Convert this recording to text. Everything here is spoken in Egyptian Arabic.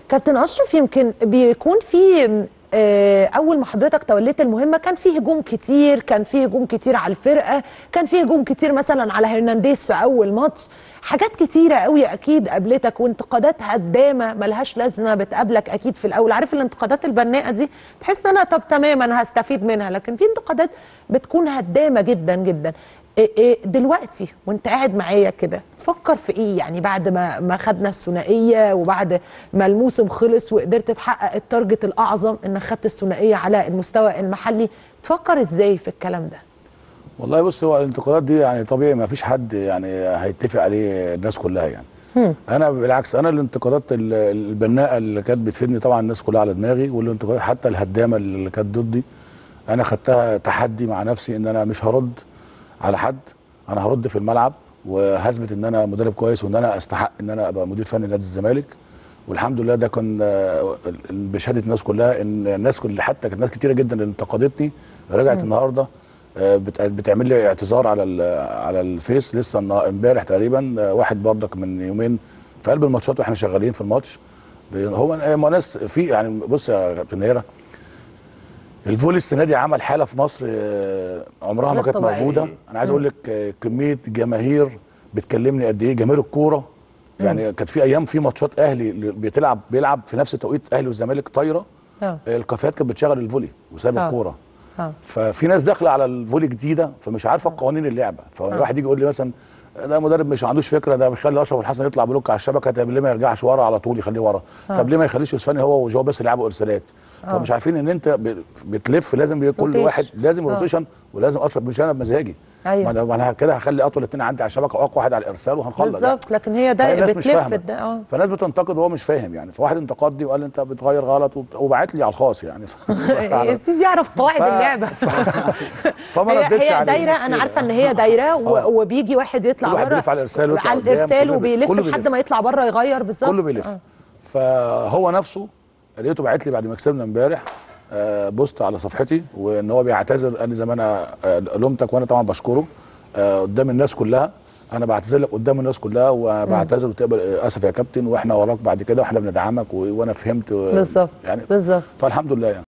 كابتن اشرف يمكن بيكون في آه، اول ما حضرتك توليت المهمه كان في هجوم كتير كان في هجوم كتير على الفرقه كان في هجوم كتير مثلا على هرنانديز في اول ماتش حاجات كتيره قوي اكيد قابلتك وانتقادات هدامه ملهاش لازمه بتقابلك اكيد في الاول عارف الانتقادات البناءه دي تحس ان انا طب تمام انا هستفيد منها لكن في انتقادات بتكون هدامه جدا جدا إيه إيه دلوقتي وانت قاعد معايا كده تفكر في ايه يعني بعد ما ما خدنا الثنائيه وبعد ما الموسم خلص وقدرت تحقق التارجت الاعظم انك خدت الثنائيه على المستوى المحلي تفكر ازاي في الكلام ده والله بص هو الانتقادات دي يعني طبيعي ما فيش حد يعني هيتفق عليه الناس كلها يعني هم. انا بالعكس انا الانتقادات ال- البناءه اللي كانت بتفيدني طبعا الناس كلها على دماغي والانتقادات حتى الهدامه اللي كانت ضدي انا خدتها تحدي مع نفسي ان انا مش هرد على حد انا هرد في الملعب وهثبت ان انا مدرب كويس وان انا استحق ان انا ابقى مدير فني نادي الزمالك والحمد لله ده كان آه، بشهاده الناس كلها ان الناس كل حتى كانت ناس كتيره جدا اللي انتقدتني رجعت النهارده آه، بت- بتعمل لي اعتذار على ال- على الفيس لسه النا- امبارح تقريبا آه، واحد بردك من يومين في قلب الماتشات واحنا شغالين في الماتش هو هو ناس في يعني بص يا كابتن نيره الفولي السنه دي عمل حاله في مصر آه، عمرها ما غير كانت طبيعية. موجوده انا عايز اقول لك آه، كميه جماهير بتكلمني قد ايه جماهير الكوره يعني كانت في ايام في ماتشات اهلي اللي بتلعب بيلعب في نفس توقيت اهلي والزمالك طايره اه آه، الكافيهات كانت بتشغل الفولي وسايبه آه. الكوره اه ففي ناس داخله على الفولي جديده فمش عارفه قوانين اللعبه فواحد يجي يقول لي مثلا ده مدرب مش عندوش فكره ده بيخلي اشرف الحسن يطلع بلوك على الشبكه طب ليه ما يرجعش ورا على طول يخليه ورا طب ليه ما يخليش يوسف فني هو وجو بس يلعبوا ارسالات فمش عارفين ان انت ب- بتلف لازم بي- كل روتيشن. واحد لازم آه. روتيشن ولازم اشرف مش انا بمزاجي أيوة. ما انا ما انا كده هخلي اطول اثنين عندي على الشبكه واقوى واحد على الارسال وهنخلص بالظبط لكن هي ده فالناس مش بتلف فاهمه ده اه فناس بتنتقد وهو مش فاهم يعني فواحد انتقدني وقال لي انت بتغير غلط وبت- وبعت لي على الخاص يعني يا سيدي يعرف قواعد ف- اللعبه فما هي, ردتش هي عليه دايره مش انا كده. عارفه ان هي دايره و- آه. وبيجي واحد يطلع كل واحد بره بيلف على الإرسال ويطلع على قدام، الارسال كله بي- وبيلف كله لحد بيلف. ما يطلع بره يغير بالظبط كله بيلف آه. فهو نفسه لقيته باعت لي بعد ما كسبنا امبارح آه، بوست على صفحتي وان هو بيعتذر قال لي زي ما انا آه، لومتك وانا طبعا بشكره آه، قدام الناس كلها انا بعتذر لك قدام الناس كلها وبعتذر وتقبل آه، اسف يا كابتن واحنا وراك بعد كده واحنا بندعمك و- وانا فهمت آه، بالظبط يعني بالظبط فالحمد لله يعني